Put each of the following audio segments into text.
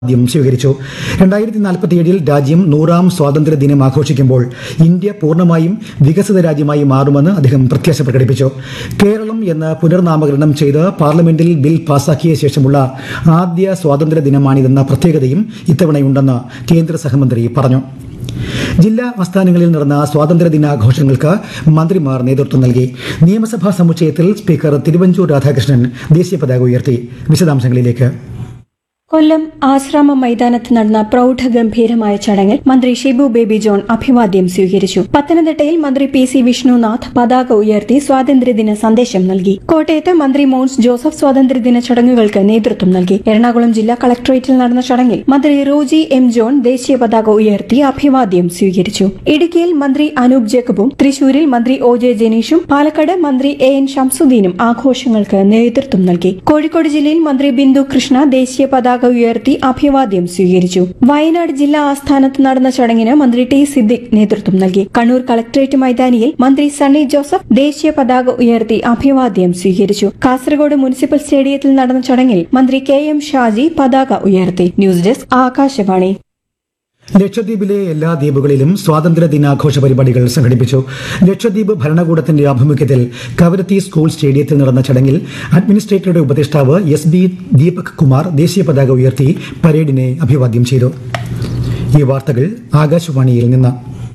ആദ്യം സ്വീകരിച്ചു രണ്ടായിരത്തി നാൽപ്പത്തിയേഴിൽ രാജ്യം നൂറാം സ്വാതന്ത്ര്യ ദിനം ആഘോഷിക്കുമ്പോൾ ഇന്ത്യ പൂർണ്ണമായും വികസിത രാജ്യമായി മാറുമെന്ന് അദ്ദേഹം പ്രത്യാശ പ്രകടിപ്പിച്ചു കേരളം എന്ന് പുനർനാമകരണം ചെയ്ത് പാർലമെന്റിൽ ബിൽ പാസാക്കിയ ശേഷമുള്ള ആദ്യ സ്വാതന്ത്ര്യ ദിനമാണിതെന്ന പ്രത്യേകതയും ഇത്തവണയുണ്ടെന്ന് കേന്ദ്ര സഹമന്ത്രി പറഞ്ഞു ജില്ലാ ആസ്ഥാനങ്ങളിൽ നടന്ന സ്വാതന്ത്ര്യ ദിനാഘോഷങ്ങൾക്ക് മന്ത്രിമാർ നേതൃത്വം നൽകി നിയമസഭാ സമുച്ചയത്തിൽ സ്പീക്കർ തിരുവഞ്ചൂർ രാധാകൃഷ്ണൻ ദേശീയ പതാക ഉയർത്തി വിശദാംശങ്ങളിലേക്ക് കൊല്ലം ആശ്രാമം മൈതാനത്ത് നടന്ന പ്രൌഢഗംഭീരമായ ചടങ്ങിൽ മന്ത്രി ഷിബു ബേബി ജോൺ അഭിവാദ്യം സ്വീകരിച്ചു പത്തനംതിട്ടയിൽ മന്ത്രി പി സി വിഷ്ണുനാഥ് പതാക ഉയർത്തി സ്വാതന്ത്ര്യദിന സന്ദേശം നൽകി കോട്ടയത്ത് മന്ത്രി മോൻസ് ജോസഫ് സ്വാതന്ത്ര്യദിന ചടങ്ങുകൾക്ക് നേതൃത്വം നൽകി എറണാകുളം ജില്ലാ കളക്ടറേറ്റിൽ നടന്ന ചടങ്ങിൽ മന്ത്രി റോജി എം ജോൺ ദേശീയ പതാക ഉയർത്തി അഭിവാദ്യം സ്വീകരിച്ചു ഇടുക്കിയിൽ മന്ത്രി അനൂപ് ജേക്കബും തൃശൂരിൽ മന്ത്രി ഒ ജെ ജനീഷും പാലക്കാട് മന്ത്രി എ എൻ ഷംസുദ്ദീനും ആഘോഷങ്ങൾക്ക് നേതൃത്വം നൽകി കോഴിക്കോട് ജില്ലയിൽ മന്ത്രി ബിന്ദു കൃഷ്ണ ദേശീയ പതാക ഉയർത്തി അഭിവാദ്യം സ്വീകരിച്ചു വയനാട് ജില്ലാ ആസ്ഥാനത്ത് നടന്ന ചടങ്ങിന് മന്ത്രി ടി സിദ്ദിഖ് നേതൃത്വം നൽകി കണ്ണൂർ കളക്ടറേറ്റ് മൈതാനിയിൽ മന്ത്രി സണ്ണി ജോസഫ് ദേശീയ പതാക ഉയർത്തി അഭിവാദ്യം സ്വീകരിച്ചു കാസർഗോഡ് മുനിസിപ്പൽ സ്റ്റേഡിയത്തിൽ നടന്ന ചടങ്ങിൽ മന്ത്രി കെ എം ഷാജി പതാക ഉയർത്തി ന്യൂസ് ഡെസ്ക് ആകാശവാണി ലക്ഷദ്വീപിലെ എല്ലാ ദ്വീപുകളിലും സ്വാതന്ത്ര്യ ദിനാഘോഷ പരിപാടികൾ സംഘടിപ്പിച്ചു ലക്ഷദ്വീപ് ഭരണകൂടത്തിന്റെ ആഭിമുഖ്യത്തിൽ കവരത്തി സ്കൂൾ സ്റ്റേഡിയത്തിൽ നടന്ന ചടങ്ങിൽ അഡ്മിനിസ്ട്രേറ്ററുടെ ഉപദേഷ്ടാവ് എസ് ബി ദീപക് കുമാർ ദേശീയ പതാക ഉയർത്തി പരേഡിനെ അഭിവാദ്യം ചെയ്തു ഈ വാർത്തകൾ ആകാശവാണിയിൽ നിന്ന്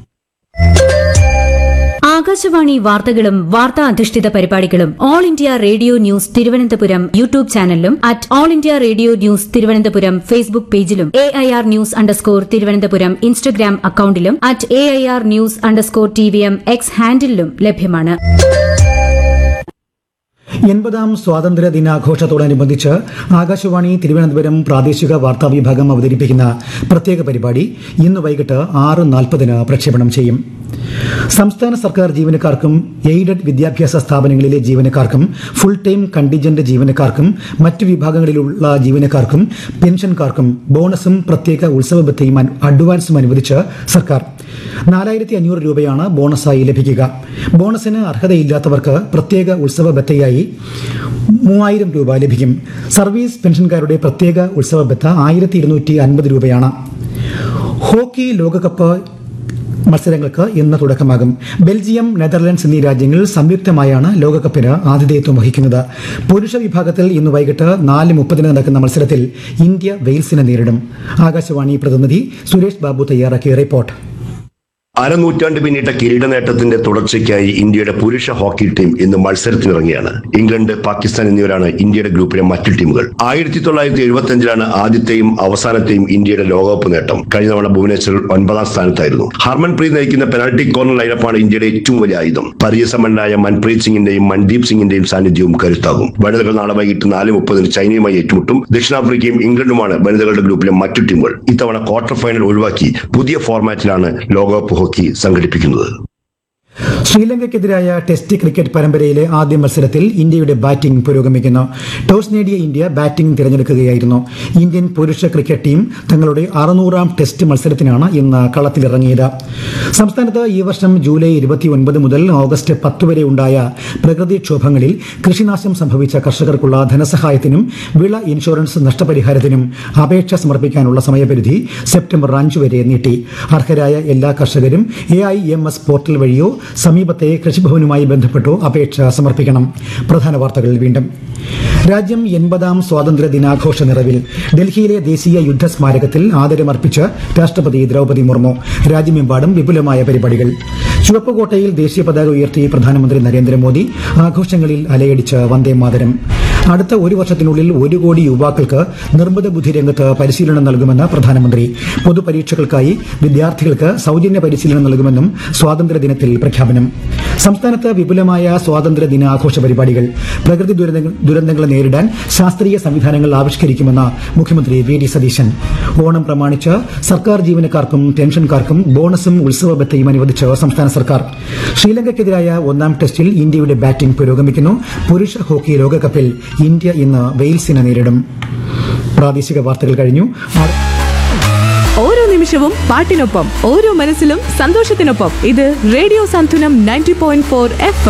ആകാശവാണി വാർത്തകളും വാർത്താ അധിഷ്ഠിത പരിപാടികളും All India Radio news Thiruvananthapuram YouTube ചാനലിലും at All India Radio news Thiruvananthapuram Facebook പേജിലും A I R news underscore Thiruvananthapuram Instagram അക്കൌണ്ടിലും at A I R news underscore T V M X ഹാൻഡിലും ലഭ്യമാണ് എൺപതാം സ്വാതന്ത്ര്യ ദിനാഘോഷത്തോടനുബന്ധിച്ച് ആകാശവാണി തിരുവനന്തപുരം പ്രാദേശിക വാർത്താ വിഭാഗം അവതരിപ്പിക്കുന്ന പ്രത്യേക പരിപാടി ഇന്ന് വൈകിട്ട് ആറ് നാൽപ്പതിന് പ്രക്ഷേപണം ചെയ്യും സംസ്ഥാന സർക്കാർ ജീവനക്കാർക്കും എയ്ഡഡ് വിദ്യാഭ്യാസ സ്ഥാപനങ്ങളിലെ ജീവനക്കാർക്കും ഫുൾ ടൈം കണ്ടിജന്റ് ജീവനക്കാർക്കും മറ്റു വിഭാഗങ്ങളിലുള്ള ജീവനക്കാർക്കും പെൻഷൻകാർക്കും ബോണസും പ്രത്യേക ഉത്സവ ബത്തയും അൻ- അഡ്വാൻസും അനുവദിച്ച് സർക്കാർ നാലായിരത്തി അഞ്ഞൂറ് രൂപയാണ് ബോണസായി ലഭിക്കുക ബോണസിന് അർഹതയില്ലാത്തവർക്ക് പ്രത്യേക ഉത്സവ ബത്തയായി മൂവായിരം രൂപ ലഭിക്കും സർവീസ് പെൻഷൻകാരുടെ പ്രത്യേക ഉത്സവ ബത്ത ആയിരത്തി ഇരുന്നൂറ്റി അൻപത് രൂപയാണ് ഹോക്കി ലോകകപ്പ് മത്സരങ്ങൾക്ക് ഇന്ന് തുടക്കമാകും ബെൽജിയം നെതർലൻഡ്സ് എന്നീ രാജ്യങ്ങൾ സംയുക്തമായാണ് ലോകകപ്പിന് ആതിഥേയത്വം വഹിക്കുന്നത് പുരുഷ വിഭാഗത്തിൽ ഇന്ന് വൈകിട്ട് നാല് മുപ്പതിന് നടക്കുന്ന മത്സരത്തിൽ ഇന്ത്യ വെയിൽസിനെ നേരിടും ആകാശവാണി പ്രതിനിധി സുരേഷ് ബാബു തയ്യാറാക്കിയ റിപ്പോർട്ട് അരനൂറ്റാണ്ട് പിന്നിട്ട കിരീട നേട്ടത്തിന്റെ തുടർച്ചയ്ക്കായി ഇന്ത്യയുടെ പുരുഷ ഹോക്കി ടീം ഇന്ന് മത്സരത്തിനിറങ്ങിയാണ് ഇംഗ്ലണ്ട് പാകിസ്ഥാൻ എന്നിവരാണ് ഇന്ത്യയുടെ ഗ്രൂപ്പിലെ മറ്റു ടീമുകൾ ആയിരത്തി തൊള്ളായിരത്തി എഴുപത്തി അഞ്ചിലാണ് ആദ്യത്തെയും അവസാനത്തെയും ഇന്ത്യയുടെ ലോകകപ്പ് നേട്ടം കഴിഞ്ഞ തവണ ഭുവനേശ്വർ ഒൻപതാം സ്ഥാനത്തായിരുന്നു ഹർമൻപ്രീത് നയിക്കുന്ന പെനാൽറ്റി കോർണർ ലൈനപ്പാണ് ഇന്ത്യയുടെ ഏറ്റവും വലിയ ആയുധം പരിചയസമ്പന്നനായ മൻപ്രീത് സിംഗിന്റെയും മൻദീപ് സിംഗിന്റെയും സാന്നിധ്യവും കരുത്താകും വനിതകൾ നാളെ വൈകിട്ട് നാല് മുപ്പതിന് ചൈനയുമായി ഏറ്റുമുട്ടും ദക്ഷിണാഫ്രിക്കയും ഇംഗ്ലണ്ടുമാണ് വനിതകളുടെ ഗ്രൂപ്പിലെ മറ്റു ടീമുകൾ ഇത്തവണ ക്വാർട്ടർ ഫൈനൽ ഒഴിവാക്കി പുതിയ ഫോർമാറ്റിലാണ് ലോകകപ്പ് ഹോക്കി സംഘടിപ്പിക്കുന്നത് ശ്രീലങ്കയ്ക്കെതിരായ ടെസ്റ്റ് ക്രിക്കറ്റ് പരമ്പരയിലെ ആദ്യ മത്സരത്തിൽ ഇന്ത്യയുടെ ബാറ്റിംഗ് പുരോഗമിക്കുന്നു ടോസ് നേടിയ ഇന്ത്യ ബാറ്റിംഗ് തിരഞ്ഞെടുക്കുകയായിരുന്നു ഇന്ത്യൻ പുരുഷ ക്രിക്കറ്റ് ടീം തങ്ങളുടെ അറുന്നൂറാം ടെസ്റ്റ് മത്സരത്തിനാണ് ഇന്ന് കളത്തിലിറങ്ങിയത് സംസ്ഥാനത്ത് ഈ വർഷം ജൂലൈ ഇരുപത്തിയൊൻപത് മുതൽ ഓഗസ്റ്റ് പത്ത് വരെ ഉണ്ടായ പ്രകൃതിക്ഷോഭങ്ങളിൽ കൃഷിനാശം സംഭവിച്ച കർഷകർക്കുള്ള ധനസഹായത്തിനും വിള ഇൻഷുറൻസ് നഷ്ടപരിഹാരത്തിനും അപേക്ഷ സമർപ്പിക്കാനുള്ള സമയപരിധി സെപ്റ്റംബർ അഞ്ച് വരെ നീട്ടി അർഹരായ എല്ലാ കർഷകരും A I M S portal വഴിയോ സമീപത്തെ കൃഷിഭവനുമായി ബന്ധപ്പെട്ടോ അപേക്ഷ സമർപ്പിക്കണം പ്രധാന വാർത്തകൾ വീണ്ടും രാജ്യം എൺപതാം സ്വാതന്ത്ര്യ ദിനാഘോഷ നിറവിൽ ഡൽഹിയിലെ ദേശീയ യുദ്ധ സ്മാരകത്തിൽ ആദരമർപ്പിച്ച് രാഷ്ട്രപതി ദ്രൗപദി മുർമു രാജ്യമെമ്പാടും വിപുലമായ പരിപാടികൾ ചുവപ്പുകോട്ടയിൽ ദേശീയ പതാക ഉയർത്തി പ്രധാനമന്ത്രി നരേന്ദ്രമോദി ആഘോഷങ്ങളിൽ അലയടിച്ച് വന്ദേ മാതരം അടുത്ത ഒരു വർഷത്തിനുള്ളിൽ ഒരു കോടി യുവാക്കൾക്ക് നിർമ്മിത ബുദ്ധി രംഗത്ത് പരിശീലനം നൽകുമെന്ന് പ്രധാനമന്ത്രി പൊതുപരീക്ഷകൾക്കായി വിദ്യാർത്ഥികൾക്ക് സൗജന്യ പരിശീലനം നൽകുമെന്നും സ്വാതന്ത്ര്യ ദിനത്തിൽ പ്രഖ്യാപനം സംസ്ഥാനത്ത് വിപുലമായ സ്വാതന്ത്ര്യ ദിനാഘോഷ പരിപാടികൾ പ്രകൃതി ദുരന്തങ്ങൾ ദുരന്തങ്ങളെ നേരിടാൻ ശാസ്ത്രീയ സംവിധാനങ്ങൾ ആവിഷ്കരിക്കുമെന്ന് മുഖ്യമന്ത്രി വി ഡി സതീശൻ ഓണം പ്രമാണിച്ച് സർക്കാർ ജീവനക്കാർക്കും പെൻഷൻകാർക്കും ബോണസും ഉത്സവ ബത്തയും അനുവദിച്ച് സംസ്ഥാന സർക്കാർ ശ്രീലങ്കയ്ക്കെതിരായ ഒന്നാം ടെസ്റ്റിൽ ഇന്ത്യയുടെ ബാറ്റിംഗ് പുരോഗമിക്കുന്നു പുരുഷ ഹോക്കി ലോകകപ്പിൽ ഇന്ത്യ ഇന്ന് വെയിൽസിനെ നേരിടും പ്രാദേശിക വാർത്തകൾ കഴിഞ്ഞു ആ- ഓരോ നിമിഷവും പാട്ടിനൊപ്പം ഓരോ മനസ്സിലും സന്തോഷത്തിനൊപ്പം ഇത് radio Santhwanam ninety point four F